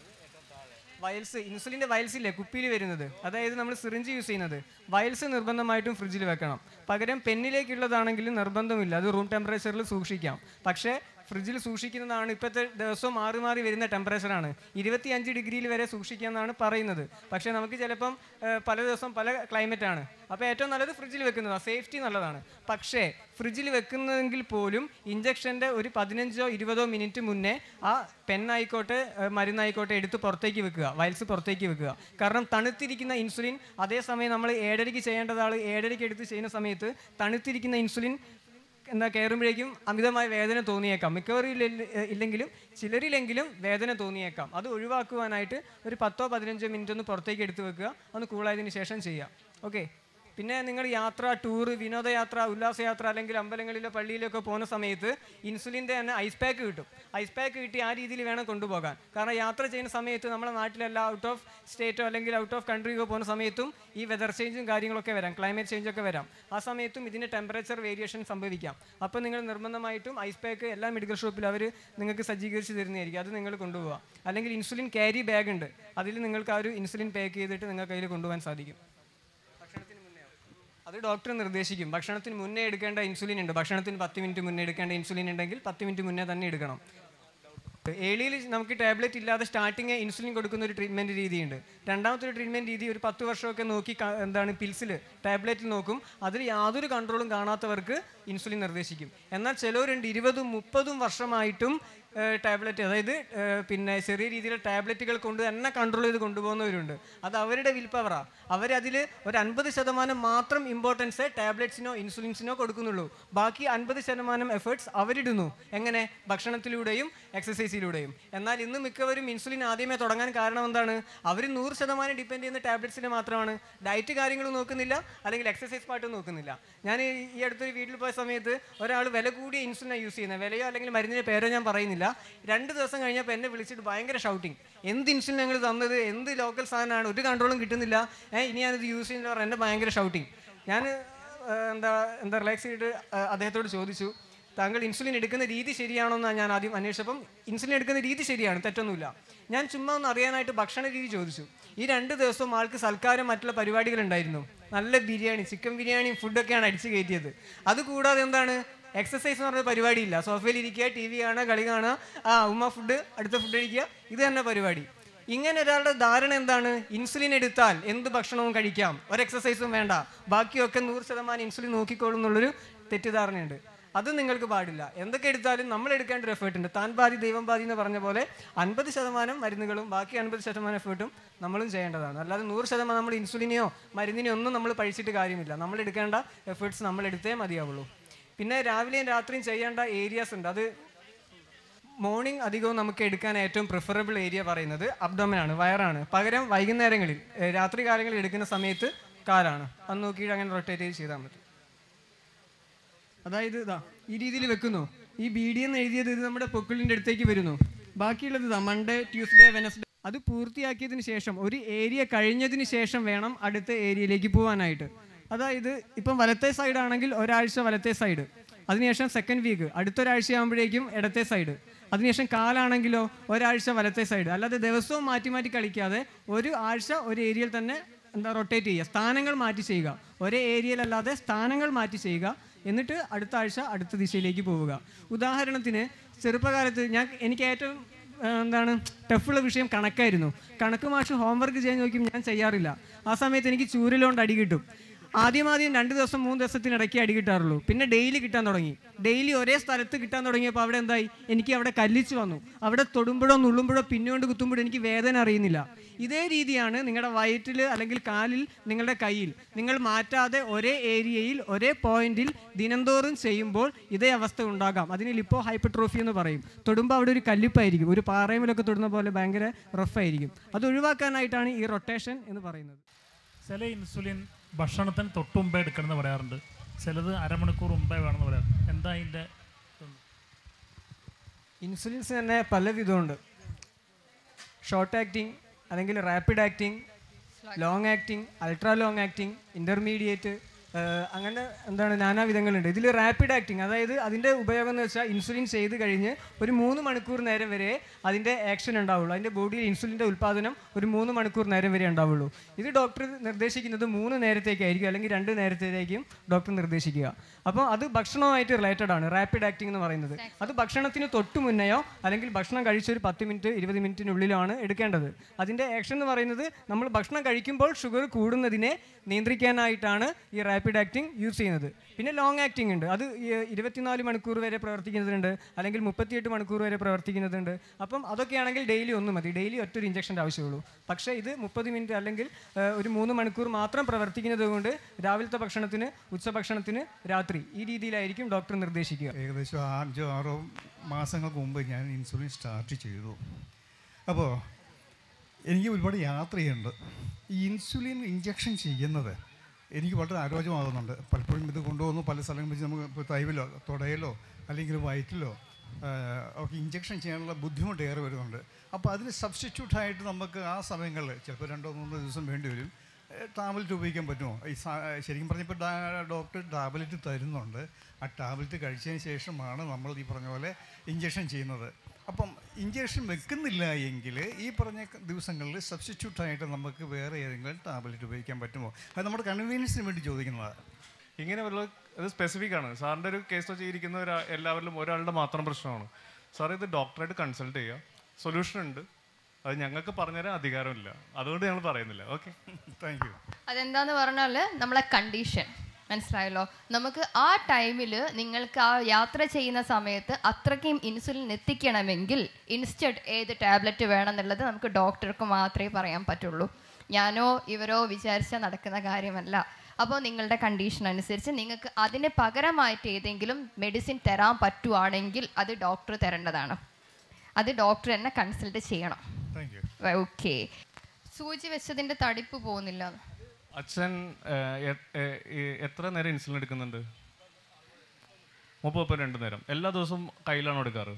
[SPEAKER 1] വയൽസ് ഇൻസുലിൻ്റെ വയൽസ് ഇല്ലേ കുപ്പിയിൽ വരുന്നത് അതായത് നമ്മൾ സിറിഞ്ച് യൂസ് ചെയ്യുന്നത് വയൽസ് നിർബന്ധമായിട്ടും ഫ്രിഡ്ജിൽ വെക്കണം പകരം പെന്നിലേക്കുള്ളതാണെങ്കിലും നിർബന്ധമില്ല അത് റൂം ടെമ്പറേച്ചറിൽ സൂക്ഷിക്കാം പക്ഷേ ഫ്രിഡ്ജിൽ സൂക്ഷിക്കുന്നതാണ് ഇപ്പോഴത്തെ ദിവസവും മാറി മാറി വരുന്ന ടെമ്പറേച്ചറാണ് ഇരുപത്തി അഞ്ച് ഡിഗ്രിയിൽ വരെ സൂക്ഷിക്കാമെന്നാണ് പറയുന്നത് പക്ഷേ നമുക്ക് ചിലപ്പം ഏഹ്, പല ദിവസം പല ക്ലൈമറ്റ് ആണ് അപ്പോൾ ഏറ്റവും നല്ലത് ഫ്രിഡ്ജിൽ വെക്കുന്നതാണ് സേഫ്റ്റി നല്ലതാണ് പക്ഷേ ഫ്രിഡ്ജിൽ വെക്കുന്നതെങ്കിൽ പോലും ഇഞ്ചക്ഷൻ്റെ ഒരു പതിനഞ്ചോ ഇരുപതോ മിനിറ്റ് മുന്നേ ആ പെന്നായിക്കോട്ടെ ഏഹ്, മരുന്നായിക്കോട്ടെ എടുത്ത് പുറത്തേക്ക് വെക്കുക വയൽസ് പുറത്തേക്ക് വെക്കുക കാരണം തണുത്തിരിക്കുന്ന ഇൻസുലിൻ അതേസമയം നമ്മൾ ഏഴരയ്ക്ക് ചെയ്യേണ്ടത് ആൾ ഏഴരയ്ക്ക് എടുത്ത് ചെയ്യുന്ന സമയത്ത് തണുത്തിരിക്കുന്ന ഇൻസുലിൻ എന്താ കയറുമ്പോഴേക്കും അമിതമായ വേദന തോന്നിയേക്കാം മിക്കവരും ഇല്ല- ഇല്ലെങ്കിലും ചിലരിലെങ്കിലും വേദന തോന്നിയേക്കാം അത് ഒഴിവാക്കുവാനായിട്ട് ഒരു പത്തോ പതിനഞ്ചോ മിനിറ്റ് ഒന്ന് പുറത്തേക്ക് എടുത്ത് വെക്കുക ഒന്ന് കൂളായതിനു ശേഷം ചെയ്യാം ഓക്കെ പിന്നെ നിങ്ങൾ യാത്ര ടൂറ് വിനോദയാത്ര ഉല്ലാസയാത്ര അല്ലെങ്കിൽ അമ്പലങ്ങളിലോ പള്ളിയിലൊക്കെ പോകുന്ന സമയത്ത് ഇൻസുലിൻ്റെ തന്നെ ഐസ് പാക്ക് കിട്ടും ഐസ് പാക്ക് കിട്ടി ആ രീതിയിൽ വേണം കൊണ്ടുപോകാൻ കാരണം യാത്ര ചെയ്യുന്ന സമയത്ത് നമ്മുടെ നാട്ടിലല്ല ഔട്ട് ഓഫ് സ്റ്റേറ്റോ അല്ലെങ്കിൽ ഔട്ട് ഓഫ് കൺട്രിയോ പോകുന്ന സമയത്തും ഈ വെതർ ചേഞ്ചും കാര്യങ്ങളൊക്കെ വരാം ക്ലൈമറ്റ് ചേഞ്ച് ഒക്കെ വരാം ആ സമയത്തും ഇതിൻ്റെ ടെമ്പറേച്ചർ വേരിയേഷൻ സംഭവിക്കാം അപ്പോൾ നിങ്ങൾ നിർബന്ധമായിട്ടും ഐസ് പാക്ക് എല്ലാ മെഡിക്കൽ ഷോപ്പിലും അവർ നിങ്ങൾക്ക് സജ്ജീകരിച്ച് തരുന്നതായിരിക്കും അത് നിങ്ങൾ കൊണ്ടുപോകാം അല്ലെങ്കിൽ ഇൻസുലിൻ ക്യാരി ബാഗ് ഉണ്ട് അതിൽ നിങ്ങൾക്ക് ആ ഒരു ഇൻസുലിൻ പാക്ക് ചെയ്തിട്ട് നിങ്ങൾക്ക് അതിൽ കൊണ്ടുപോകാൻ സാധിക്കും ഭക്ഷണത്തിന് മുന്നേ അത് ഡോക്ടർ നിർദ്ദേശിക്കും ഭക്ഷണത്തിന് മുന്നേ എടുക്കേണ്ട ഇൻസുലിൻ ഉണ്ട് ഭക്ഷണത്തിന് പത്ത് മിനിറ്റ് മുന്നേ എടുക്കേണ്ട ഇൻസുലിൻ ഉണ്ടെങ്കിൽ പത്ത് മിനിറ്റ് മുന്നേ തന്നെ എടുക്കണം ഏളിയിൽ നമുക്ക് ടാബ്ലറ്റ് ഇല്ലാതെ സ്റ്റാർട്ടിങ് ഇൻസുലിൻ കൊടുക്കുന്ന ഒരു ട്രീറ്റ്മെൻറ്റ് രീതിയുണ്ട് രണ്ടാമത്തെ ഒരു ട്രീറ്റ്മെൻറ്റ് രീതി ഒരു പത്ത് വർഷമൊക്കെ നോക്കി ക- എന്താണ് പിൽസിൽ ടാബ്ലറ്റിൽ നോക്കും അതിൽ യാതൊരു കൺട്രോളും കാണാത്തവർക്ക് ഇൻസുലിൻ നിർദ്ദേശിക്കും എന്നാൽ ചിലവരുണ്ട് ഇരുപതും മുപ്പതും വർഷമായിട്ടും ടാബ്ലറ്റ് അതായത് ഏഹ്, പിന്നെ ചെറിയ രീതിയിലുള്ള ടാബ്ലറ്റുകൾ കൊണ്ട് തന്നെ കൺട്രോൾ ചെയ്ത് കൊണ്ടുപോകുന്നവരുണ്ട് അത് അവരുടെ വിൽ പവറാണ് അവരതിൽ ഒരു അൻപത് ശതമാനം മാത്രം ഇമ്പോർട്ടൻസ് ടാബ്ലറ്റ്സിനോ ഇൻസുലിൻസിനോ കൊടുക്കുന്നുള്ളൂ ബാക്കി അൻപത് ശതമാനം എഫേർട്സ് അവരിടുന്നു എങ്ങനെ ഭക്ഷണത്തിലൂടെയും എക്സസൈസിലൂടെയും എന്നാൽ ഇന്ന് മിക്കവരും ഇൻസുലിൻ ആദ്യമേ തുടങ്ങാൻ കാരണം എന്താണ് അവർ നൂറ് ശതമാനം ഡിപ്പെൻഡ് ചെയ്യുന്ന ടാബ്ലറ്റ്സിന് മാത്രമാണ് ഡയറ്റ് കാര്യങ്ങൾ നോക്കുന്നില്ല അല്ലെങ്കിൽ എക്സസൈസ് പാർട്ട് നോക്കുന്നില്ല ഞാൻ ഈ ഈ അടുത്തൊരു വീട്ടിൽ പോയ സമയത്ത് ഒരാൾ വില കൂടിയ ഇൻസുലിനാണ് യൂസ് ചെയ്യുന്നത് വിലയോ അല്ലെങ്കിൽ മരുന്നിൻ്റെ പേരോ ഞാൻ പറയുന്നില്ല രണ്ട് ദിവസം കഴിഞ്ഞപ്പോൾ എന്നെ വിളിച്ചിട്ട് ഭയങ്കര ഷൗട്ടിങ് എന്ത് ഇൻസുലിൻ ഞങ്ങൾ തന്നത് എന്ത് ലോക്കൽ സാധനമാണ് ഒരു കൺട്രോളും കിട്ടുന്നില്ല ഏ, ഇനി ഞാനിത് യൂസ് ചെയ്യുന്നില്ല പറഞ്ഞ് എന്നെ ഭയങ്കര ഷൗട്ടിങ് ഞാൻ എന്താ എന്താ റിലാക്സ് ചെയ്തിട്ട് ആ, അദ്ദേഹത്തോട് ചോദിച്ചു താങ്കൾ ഇൻസുലിൻ എടുക്കുന്ന രീതി ശരിയാണോ എന്നാണ് ഞാൻ ആദ്യം അന്വേഷിച്ചപ്പം ഇൻസുലിൻ എടുക്കുന്ന രീതി ശരിയാണ് തെറ്റൊന്നുമില്ല ഞാൻ ചുമ്മാ ഒന്ന് അറിയാനായിട്ട് ഭക്ഷണ രീതി ചോദിച്ചു ഈ രണ്ട് ദിവസവും ആൾക്ക് സൽക്കാരം മറ്റുള്ള പരിപാടികൾ ഉണ്ടായിരുന്നു നല്ല ബിരിയാണി ചിക്കൻ ബിരിയാണിയും ഫുഡൊക്കെയാണ് അടിച്ചു കയറ്റിയത് അതുകൂടാതെ എന്താണ് എക്സസൈസ് എന്ന് പറഞ്ഞ പരിപാടിയില്ല സോഫയിൽ ഇരിക്കുക ടി വി കാണുക കളി കാണുക ആ ഉമ്മ ഫുഡ് അടുത്ത ഫുഡ് കഴിക്കുക ഇത് തന്നെ പരിപാടി ഇങ്ങനെ ഒരാളുടെ ധാരണ എന്താണ് ഇൻസുലിൻ എടുത്താൽ എന്ത് ഭക്ഷണവും കഴിക്കാം ഒരു എക്സസൈസും വേണ്ട ബാക്കിയൊക്കെ നൂറ് ശതമാനം ഇൻസുലിൻ നോക്കിക്കോളും എന്നുള്ളൊരു തെറ്റിദ്ധാരണയുണ്ട് അത് നിങ്ങൾക്ക് പാടില്ല എന്തൊക്കെ എടുത്താലും നമ്മൾ എടുക്കേണ്ട ഒരു എഫേർട്ട് ഉണ്ട് താൻ ബാധി ദൈവം ബാധി എന്ന് പറഞ്ഞ പോലെ അൻപത് ശതമാനം മരുന്നുകളും ബാക്കി അൻപത് ശതമാനം എഫേർട്ടും നമ്മളും ചെയ്യേണ്ടതാണ് അല്ലാതെ നൂറ് ശതമാനം നമ്മൾ ഇൻസുലിനെയോ മരുന്നിനെയോ ഒന്നും നമ്മൾ പഴിച്ചിട്ട് കാര്യമില്ല നമ്മൾ എടുക്കേണ്ട എഫേർട്സ് നമ്മൾ എടുത്തേ മതിയാവുള്ളൂ പിന്നെ രാവിലെയും രാത്രിയും ചെയ്യേണ്ട ഏരിയാസ് ഉണ്ട് അത് മോർണിംഗ് അധികവും നമുക്ക് എടുക്കാൻ ഏറ്റവും പ്രിഫറബിൾ ഏരിയ പറയുന്നത് അബ്ഡോമൻ ആണ് വയറാണ് പകരം വൈകുന്നേരങ്ങളിൽ ഏഹ് രാത്രി കാലങ്ങളിൽ എടുക്കുന്ന സമയത്ത് കാലാണ് അത് നോക്കിയിട്ട് അങ്ങനെ റൊട്ടേറ്റ് ചെയ്ത് ചെയ്താൽ മതി അതായത് ഇതാ ഈ രീതിയിൽ വെക്കുന്നു ഈ ബി ഡി എന്ന് എഴുതിയത് ഇത് നമ്മുടെ പൊക്കിളിൻ്റെ അടുത്തേക്ക് വരുന്നു ബാക്കിയുള്ളത് ഇതാ മൺഡേ ട്യൂസ്ഡേ വെനസ്ഡേ അത് പൂർത്തിയാക്കിയതിന് ശേഷം ഒരു ഏരിയ കഴിഞ്ഞതിന് ശേഷം വേണം അടുത്ത ഏരിയയിലേക്ക് പോകാനായിട്ട് അതായത് ഇപ്പം വലത്തെ സൈഡ് ആണെങ്കിൽ ഒരാഴ്ച വലത്തെ സൈഡ് അതിനുശേഷം സെക്കൻഡ് വീക്ക് അടുത്തൊരാഴ്ച ആകുമ്പോഴേക്കും ഇടത്തെ സൈഡ് അതിനുശേഷം കാലാണെങ്കിലോ ഒരാഴ്ച വലത്തെ സൈഡ് അല്ലാതെ ദിവസവും മാറ്റി മാറ്റി കളിക്കാതെ ഒരു ആഴ്ച ഒരു ഏരിയയിൽ തന്നെ എന്താ റൊട്ടേറ്റ് ചെയ്യുക സ്ഥാനങ്ങൾ മാറ്റി ചെയ്യുക ഒരേ ഏരിയയിലല്ലാതെ സ്ഥാനങ്ങൾ മാറ്റി ചെയ്യുക എന്നിട്ട് അടുത്ത ആഴ്ച അടുത്ത ദിശയിലേക്ക് പോവുക ഉദാഹരണത്തിന് ചെറുപ്പകാലത്ത് ഞാൻ എനിക്ക് ഏറ്റവും ആ, എന്താണ് ടഫുള്ള വിഷയം കണക്കായിരുന്നു കണക്ക് മാഷ് ഹോംവർക്ക് ചെയ്യാൻ നോക്കിയും ഞാൻ ചെയ്യാറില്ല ആ സമയത്ത് എനിക്ക് ചൂരലുകൊണ്ട് അടി കിട്ടും ആദ്യം ആദ്യം രണ്ട് ദിവസം മൂന്ന് ദിവസത്തിനിടയ്ക്ക് അടി കിട്ടാറുള്ളൂ പിന്നെ ഡെയിലി കിട്ടാൻ തുടങ്ങി ഡെയിലി ഒരേ സ്ഥലത്ത് കിട്ടാൻ തുടങ്ങിയപ്പോൾ അവിടെ എന്തായി എനിക്ക് അവിടെ കല്ലിച്ച് വന്നു അവിടെ തൊടുമ്പോഴോ നുള്ളുമ്പോഴോ പിന്നുകൊണ്ട് കുത്തുമ്പോഴോ എനിക്ക് വേദന അറിയുന്നില്ല ഇതേ രീതിയാണ് നിങ്ങളുടെ വയറ്റിൽ അല്ലെങ്കിൽ കാലിൽ നിങ്ങളുടെ കയ്യിൽ നിങ്ങൾ മാറ്റാതെ ഒരേ ഏരിയയിൽ ഒരേ പോയിന്റിൽ ദിനംതോറും ചെയ്യുമ്പോൾ ഇതേ അവസ്ഥ ഉണ്ടാകാം അതിന് ലിപ്പോ ഹൈപ്പർട്രോഫി എന്ന് പറയും തൊടുമ്പോൾ അവിടെ ഒരു കല്ലിപ്പായിരിക്കും ഒരു പാറയമലൊക്കെ തൊടുന്ന പോലെ ഭയങ്കര റഫായിരിക്കും അത് ഒഴിവാക്കാനായിട്ടാണ് ഈ റൊട്ടേഷൻ എന്ന് പറയുന്നത്
[SPEAKER 5] ചില ഇൻസുലിൻ ഭക്ഷണത്തിന് തൊട്ട് മുമ്പേ എടുക്കണമെന്ന് പറയാറുണ്ട് ചിലത് അരമണിക്കൂർ മുമ്പേ വേണമെന്ന് പറയാറ് എന്താ അതിൻ്റെ
[SPEAKER 1] ഇൻസുലിൻസ് തന്നെ പല വിധമുണ്ട് ഷോർട്ട് ആക്ടിങ് അല്ലെങ്കിൽ rapid acting long acting ultra long acting intermediate അങ്ങനെ എന്താണ് നാനാവിധങ്ങളുണ്ട് ഇതിൽ റാപ്പിഡ് ആക്ടിങ് അതായത് അതിൻ്റെ ഉപയോഗം എന്ന് വെച്ചാൽ ഇൻസുലിൻ ചെയ്ത് കഴിഞ്ഞ് ഒരു മൂന്ന് മണിക്കൂർ നേരം വരെ അതിൻ്റെ ആക്ഷൻ ഉണ്ടാവുള്ളൂ അതിൻ്റെ ബോഡിയിൽ ഇൻസുലിൻ്റെ ഉൽപ്പാദനം ഒരു മൂന്ന് മണിക്കൂർ നേരം വരെ ഉണ്ടാവുള്ളൂ ഇത് ഡോക്ടർ നിർദ്ദേശിക്കുന്നത് മൂന്ന് നേരത്തേക്കായിരിക്കും അല്ലെങ്കിൽ രണ്ട് നേരത്തേക്കായിരിക്കും ഡോക്ടർ നിർദ്ദേശിക്കുക അപ്പോൾ അത് ഭക്ഷണവുമായിട്ട് റിലേറ്റഡ് ആണ് റാപ്പിഡ് ആക്ടിങ് എന്ന് പറയുന്നത് അത് ഭക്ഷണത്തിന് തൊട്ട് മുന്നെയോ അല്ലെങ്കിൽ ഭക്ഷണം കഴിച്ച ഒരു പത്ത് മിനിറ്റ് ഇരുപത് മിനിറ്റിനുള്ളിലാണ് എടുക്കേണ്ടത് അതിൻ്റെ ആക്ഷൻ എന്ന് പറയുന്നത് നമ്മൾ ഭക്ഷണം കഴിക്കുമ്പോൾ ഷുഗർ കൂടുന്നതിനെ നിയന്ത്രിക്കാനായിട്ടാണ് ഈ റാപ്പിഡ് ആക്ടിങ് യൂസ് ചെയ്യുന്നത് പിന്നെ ലോങ് ആക്ടിങ് ഉണ്ട് അത് ഈ ഇരുപത്തിനാല് മണിക്കൂർ വരെ പ്രവർത്തിക്കുന്നതുണ്ട് അല്ലെങ്കിൽ മുപ്പത്തിയെട്ട് മണിക്കൂർ വരെ പ്രവർത്തിക്കുന്നതുണ്ട് അപ്പം അതൊക്കെയാണെങ്കിൽ ഡെയിലി ഒന്ന് മതി ഡെയിലി ഒറ്റൊരു ഇഞ്ചക്ഷൻ്റെ ആവശ്യമുള്ളൂ പക്ഷേ ഇത് മുപ്പത് മിനിറ്റ് അല്ലെങ്കിൽ ആ, ഒരു മൂന്ന് മണിക്കൂർ മാത്രം പ്രവർത്തിക്കുന്നത് കൊണ്ട് രാവിലത്തെ ഭക്ഷണത്തിന് ഉച്ചഭക്ഷണത്തിന് രാത്രി ഈ രീതിയിലായിരിക്കും ഡോക്ടർ നിർദ്ദേശിക്കുക
[SPEAKER 6] ഏകദേശം അഞ്ചോ ആറോ മാസങ്ങൾക്ക് മുമ്പ് ഞാൻ ഇൻസുലിൻ സ്റ്റാർട്ട് ചെയ്തു അപ്പോൾ എനിക്ക് ഒരുപാട് യാത്ര ചെയ്യുന്നുണ്ട് ഈ ഇൻസുലിൻ ഇഞ്ചക്ഷൻ ചെയ്യുന്നത് എനിക്ക് വളരെ ആരോഗ്യമാകുന്നുണ്ട് പലപ്പോഴും ഇത് കൊണ്ടുവന്ന് പല സ്ഥലങ്ങളിൽ വെച്ച് നമുക്ക് ഇപ്പോൾ തൈവിലോ തുടയിലോ അല്ലെങ്കിൽ വയറ്റിലോ ആ, ഒക്കെ ഇഞ്ചക്ഷൻ ചെയ്യാനുള്ള ബുദ്ധിമുട്ട് ഏറെ വരുന്നുണ്ട് അപ്പോൾ അതിന് സബ്സ്റ്റിറ്റ്യൂട്ടായിട്ട് നമുക്ക് ആ സമയങ്ങളിൽ ചിലപ്പോൾ രണ്ടോ മൂന്നോ ദിവസം വേണ്ടി വരും ടാബ്ലറ്റ് ഉപയോഗിക്കാൻ പറ്റുമോ ഈ സാ- ശരിക്കും പറഞ്ഞപ്പോൾ ഡോക്ടർ ടാബ്ലറ്റ് തരുന്നുണ്ട് ആ ടാബ്ലറ്റ് കഴിച്ചതിന് ശേഷമാണ് നമ്മൾ ഈ പറഞ്ഞ പോലെ ഇഞ്ചക്ഷൻ ചെയ്യുന്നത് അപ്പം ഇഞ്ചക്ഷൻ വെക്കുന്നില്ല എങ്കിൽ ഈ പറഞ്ഞ ദിവസങ്ങളിൽ സബ്സ്റ്റിറ്റ്യൂട്ടായിട്ട് നമുക്ക് വേറെ ഏതെങ്കിലും ടാബ്ലറ്റ് ഉപയോഗിക്കാൻ പറ്റുമോ അത് നമ്മുടെ കൺവീനിയൻസിന് വേണ്ടി ചോദിക്കുന്നതാണ്
[SPEAKER 7] ഇങ്ങനെ ഉള്ള ഇത് സ്പെസിഫിക് ആണ് സാറിൻ്റെ ഒരു കേസ് വെച്ച് ഇരിക്കുന്ന ഒരു എല്ലാവരിലും ഒരാളുടെ മാത്രം പ്രശ്നമാണ് സാർ ഇത് ഡോക്ടറായിട്ട് കൺസൾട്ട് ചെയ്യുക സൊല്യൂഷൻ ഉണ്ട് അത് ഞങ്ങൾക്ക് പറഞ്ഞുതരാൻ അധികാരമില്ല അതുകൊണ്ട് ഞങ്ങൾ പറയുന്നില്ല ഓക്കെ
[SPEAKER 6] താങ്ക് യു
[SPEAKER 2] അതെന്താന്ന് പറഞ്ഞാൽ നമ്മളെ കണ്ടീഷൻ മനസ്സിലായല്ലോ നമുക്ക് ആ ടൈമിൽ നിങ്ങൾക്ക് ആ യാത്ര ചെയ്യുന്ന സമയത്ത് അത്രയ്ക്കും ഇൻസുലിൻ എത്തിക്കണമെങ്കിൽ ഇൻസ്റ്റഡ് ഏത് ടാബ്ലറ്റ് വേണം എന്നുള്ളത് നമുക്ക് ഡോക്ടർക്ക് മാത്രമേ പറയാൻ പറ്റുള്ളൂ ഞാനോ ഇവരോ വിചാരിച്ചാൽ നടക്കുന്ന കാര്യമല്ല അപ്പോൾ നിങ്ങളുടെ കണ്ടീഷൻ അനുസരിച്ച് നിങ്ങൾക്ക് അതിന് പകരമായിട്ട് ഏതെങ്കിലും മെഡിസിൻ തരാൻ പറ്റുവാണെങ്കിൽ അത് ഡോക്ടർ തരേണ്ടതാണ് അത് ഡോക്ടർ തന്നെ കൺസൾട്ട് ചെയ്യണം
[SPEAKER 6] താങ്ക് യു
[SPEAKER 2] ഓക്കെ സൂചി വെച്ചതിൻ്റെ തടിപ്പ് പോകുന്നില്ല
[SPEAKER 7] അച്ഛൻ ഏഹ്, എ- എ- ഈ- എത്ര നേരം ഇൻസുലിൻ എടുക്കുന്നുണ്ട് മുപ്പത് മുപ്പത് രണ്ട് നേരം എല്ലാ ദിവസവും കയ്യിലാണോ എടുക്കാറ്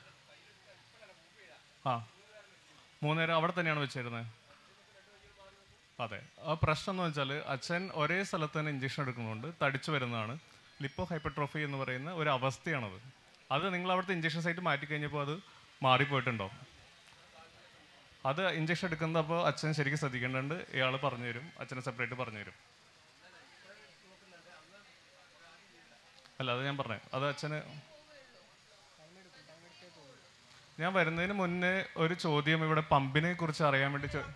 [SPEAKER 7] ആ മൂന്ന് നേരം അവിടെ തന്നെയാണ് വെച്ചിരുന്നത് അതെ ആ പ്രശ്നം എന്ന് വെച്ചാൽ അച്ഛൻ ഒരേ സ്ഥലത്ത് തന്നെ ഇഞ്ചക്ഷൻ എടുക്കുന്നുണ്ട് തടിച്ചു വരുന്നതാണ് ലിപ്പോ ഹൈപ്പർട്രോഫി എന്ന് പറയുന്ന ഒരു അവസ്ഥയാണത് അത് നിങ്ങൾ അവിടുത്തെ ഇഞ്ചക്ഷൻ സൈറ്റ് മാറ്റി കഴിഞ്ഞപ്പോൾ അത് മാറിപ്പോയിട്ടുണ്ടോ അത് ഇഞ്ചക്ഷൻ എടുക്കുന്നത് അപ്പോൾ അച്ഛൻ ശരിക്കും ശ്രദ്ധിക്കേണ്ടതുണ്ട് ഇയാൾ പറഞ്ഞു തരും അച്ഛനെ സെപ്പറേറ്റ് പറഞ്ഞു തരും അല്ല അത് ഞാൻ പറഞ്ഞു അത് അച്ഛന് ഞാൻ വരുന്നതിന് മുന്നേ ഒരു ചോദ്യം ഇവിടെ പമ്പിനെ കുറിച്ച് അറിയാൻ വേണ്ടി ചോ-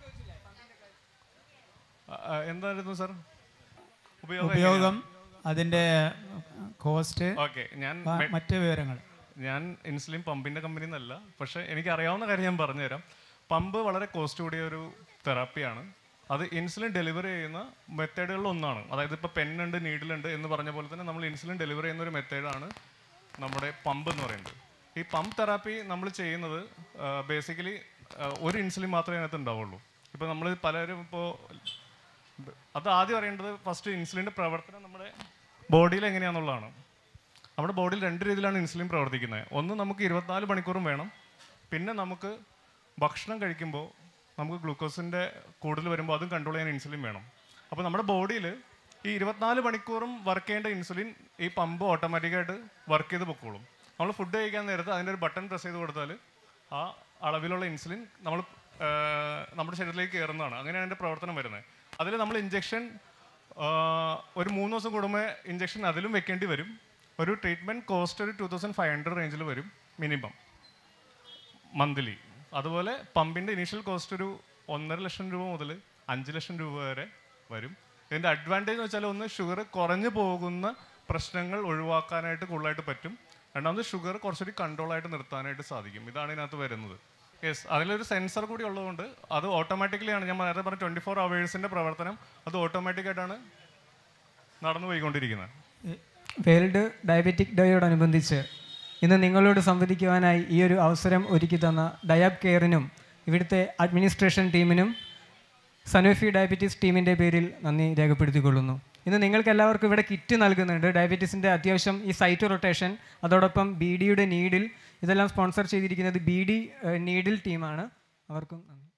[SPEAKER 7] ആ, ആ, എന്തായിരുന്നു സാർ
[SPEAKER 8] ഉപയോഗം അതിൻ്റെ കോസ്റ്റ്
[SPEAKER 7] ഓക്കെ ഞാൻ
[SPEAKER 8] ആ,
[SPEAKER 7] മെ-
[SPEAKER 8] മറ്റ് വിവരങ്ങൾ
[SPEAKER 7] ഞാൻ ഇൻസുലിൻ പമ്പിന്റെ കമ്പനി എന്നല്ല പക്ഷെ എനിക്ക് അറിയാവുന്ന കാര്യം ഞാൻ പറഞ്ഞുതരാം പമ്പ് വളരെ കോസ്റ്റ് കൂടിയ ഒരു തെറാപ്പിയാണ് അത് ഇൻസുലിൻ ഡെലിവറി ചെയ്യുന്ന മെത്തേഡുകളിൽ ഒന്നാണ് അതായത് ഇപ്പോൾ പെന്നുണ്ട് നീഡിലുണ്ട് എന്ന് പറഞ്ഞ പോലെ തന്നെ നമ്മൾ ഇൻസുലിൻ ഡെലിവറി ചെയ്യുന്ന ഒരു മെത്തേഡാണ് നമ്മുടെ പമ്പ് എന്ന് പറയുന്നത് ഈ പമ്പ് തെറാപ്പി നമ്മൾ ചെയ്യുന്നത് ബേസിക്കലി ഒരു ഇൻസുലിൻ മാത്രമേ അതിനകത്ത് ഉണ്ടാവുള്ളൂ ഇപ്പോൾ നമ്മൾ പലരും ഇപ്പോൾ അത് ആദ്യം അറിയേണ്ടത് ഫസ്റ്റ് ഇൻസുലിൻ്റെ പ്രവർത്തനം നമ്മുടെ ബോഡിയിൽ എങ്ങനെയാണെന്നുള്ളതാണ് നമ്മുടെ ബോഡിയിൽ രണ്ട് രീതിയിലാണ് ഇൻസുലിൻ പ്രവർത്തിക്കുന്നത് ഒന്ന് നമുക്ക് ഇരുപത്തിനാല് മണിക്കൂറും വേണം പിന്നെ നമുക്ക് ഭക്ഷണം കഴിക്കുമ്പോൾ നമുക്ക് ഗ്ലൂക്കോസിൻ്റെ കൂടുതൽ വരുമ്പോൾ അതും കൺട്രോൾ ചെയ്യാൻ ഇൻസുലിൻ വേണം അപ്പോൾ നമ്മുടെ ബോഡിയിൽ ഈ ഇരുപത്തിനാല് മണിക്കൂറും വർക്ക് ചെയ്യേണ്ട ഇൻസുലിൻ ഈ പമ്പ് ഓട്ടോമാറ്റിക്കായിട്ട് വർക്ക് ചെയ്ത് പൊക്കോളും നമ്മൾ ഫുഡ് കഴിക്കാൻ നേരത്ത് അതിൻ്റെ ഒരു ബട്ടൺ പ്രസ് ചെയ്ത് കൊടുത്താൽ ആ അളവിലുള്ള ഇൻസുലിൻ നമ്മൾ നമ്മുടെ ശരീരത്തിലേക്ക് കയറുന്നതാണ് അങ്ങനെയാണ് അതിൻ്റെ പ്രവർത്തനം വരുന്നത് അതിൽ നമ്മൾ ഇഞ്ചെക്ഷൻ ഒരു മൂന്ന് ദിവസം കൂടുമ്പോൾ ഇഞ്ചെക്ഷൻ അതിലും വെക്കേണ്ടി വരും ഒരു ട്രീറ്റ്മെൻറ്റ് കോസ്റ്റ് ഒരു ടു തൗസൻഡ് ഫൈവ് ഹൺഡ്രഡ് റേഞ്ചിൽ വരും മിനിമം മന്ത്ലി അതുപോലെ പമ്പിൻ്റെ ഇനീഷ്യൽ കോസ്റ്റ് ഒരു ഒന്നര ലക്ഷം രൂപ മുതൽ അഞ്ച് ലക്ഷം രൂപ വരെ വരും ഇതിൻ്റെ അഡ്വാൻറ്റേജ് എന്ന് വെച്ചാൽ ഒന്ന് ഷുഗർ കുറഞ്ഞു പോകുന്ന പ്രശ്നങ്ങൾ ഒഴിവാക്കാനായിട്ട് കൂടുതലായിട്ട് പറ്റും രണ്ടാമത് ഷുഗർ കുറച്ചുകൂടി control ആയിട്ട് നിർത്താനായിട്ട് സാധിക്കും ഇതാണ് ഇതിനകത്ത് വരുന്നത് യെസ് അതിലൊരു സെൻസർ കൂടി ഉള്ളതുകൊണ്ട് അത് ഓട്ടോമാറ്റിക്കലിയാണ് ഞാൻ നേരത്തെ പറഞ്ഞ ട്വൻറ്റി ഫോർ അവേഴ്സിൻ്റെ പ്രവർത്തനം അത് ഓട്ടോമാറ്റിക്കായിട്ടാണ് നടന്നു പോയിക്കൊണ്ടിരിക്കുന്നത്
[SPEAKER 1] വേൾഡ് ഡയബറ്റിക് ഡേയോടനുബന്ധിച്ച് ഇന്ന് നിങ്ങളോട് സംവദിക്കുവാനായി ഈ ഒരു അവസരം ഒരുക്കി തന്ന ഡയാബ് കെയറിനും ഇവിടുത്തെ അഡ്മിനിസ്ട്രേഷൻ ടീമിനും സനോഫി ഡയബറ്റീസ് ടീമിൻ്റെ പേരിൽ നന്ദി രേഖപ്പെടുത്തിക്കൊള്ളുന്നു ഇന്ന് നിങ്ങൾക്ക് എല്ലാവർക്കും ഇവിടെ കിറ്റ് നൽകുന്നുണ്ട് ഡയബറ്റീസിൻ്റെ അത്യാവശ്യം ഈ സൈറ്റ് റൊട്ടേഷൻ അതോടൊപ്പം ബി ഡിയുടെ നീഡിൽ ഇതെല്ലാം സ്പോൺസർ ചെയ്തിരിക്കുന്നത് ബി ഡി നീഡിൽ ടീമാണ് അവർക്കും നന്ദി